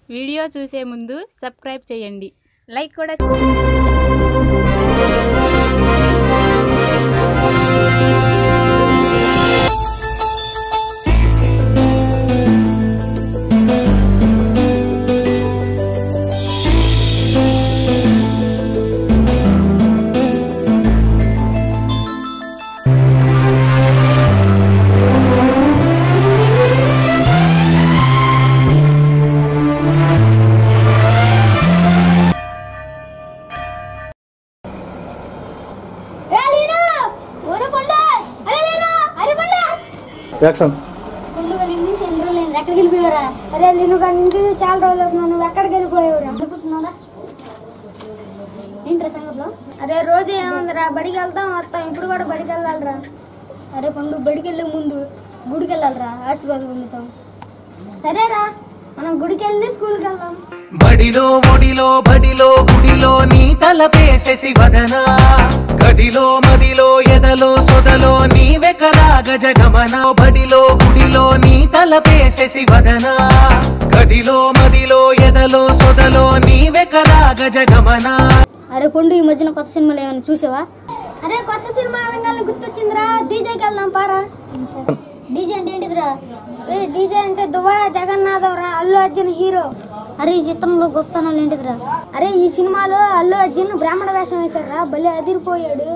video చూసే ముందు subscribe చేయండి లైక్ కూడా యాక్షన్ ఎక్కడికి వెళ్ళిపోయారా అరే నేను నుంచి చాలా రోజులు అవుతున్నావు నువ్వు ఎక్కడికి వెళ్ళిపోయావురా కూర్చున్నాడా ఏంట్రా సంగతిలో అరే రోజు ఏముందిరా బడికి వెళ్తాం వస్తాం ఇప్పుడు కూడా బడికి వెళ్ళాలిరా అరే పండు బడికి వెళ్ళే ముందు గుడికి వెళ్ళాలిరా ఆశీర్వాదం పొందుతాం సరేరా మనం గుడికి వెళ్ళి స్కూల్కి వెళ్దాం బడిలో ఒడిలో బడిలో గుడిలో నీ తలపేసేసి వదనా గదిలో మదిలో ఎదలో సొదలో నీవె కదా గజగమన బడిలో గుడిలో నీ తలపేసేసి వదనా గదిలో మదిలో ఎదలో సొదలో నీవె కదా గజగమన అరే పండు ఈ మధ్యన కొత్త సినిమాలు ఏమైనా చూసావా అరే కొత్త సినిమా అనగానే గుర్తొచ్చిందిరా డీజేకి వెళ్దాం పారా డీజే అంటే ఏంటిదిరా రే డీజే అంటే దువ్వాడ జగన్నాథం రా అల్లు అర్జున్ హీరో అరే ఈ చిత్రంలో గొప్పతనాలు ఏంటిదిరా అరే ఈ సినిమాలో అల్లు అర్జున్ బ్రాహ్మణ వేషం వేశారా భలే అదిరిపోయాడు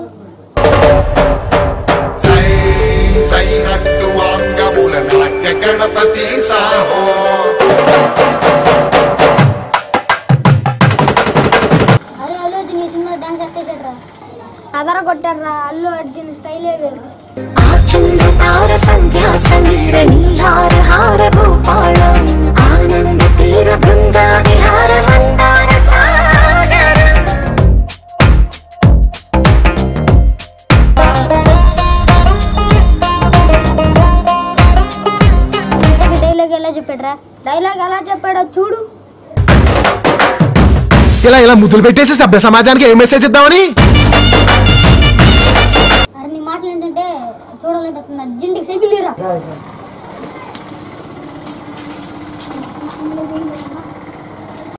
సై సై నట్టు వాంగముల నాట్య గణపతి సాహో అరే అల్లు అర్జున్ ఈ సినిమా డాన్స్ ఎట్టేసాడరా అదర కొట్టారా అల్లు అర్జున్ స్టైలే వేరు ఆచంద్రతార సంధ్యా సమీర నీహార హార భూపాళం ఆనంద తీర బృందా విహార మందార సాగరం డైలాగ్ ఎలా చెప్పాడరా డైలాగ్ ఎలా చెప్పాడో చూడు ఇలా ఇలా ముద్దులు పెట్టేసి సభ్య సమాజానికి ఏం మెసేజ్ ఇద్దామని అరే నీ మాటలు ఏంటంటే చూడాలంటే అతను అర్జెంట్కి సైకిల్ తీరా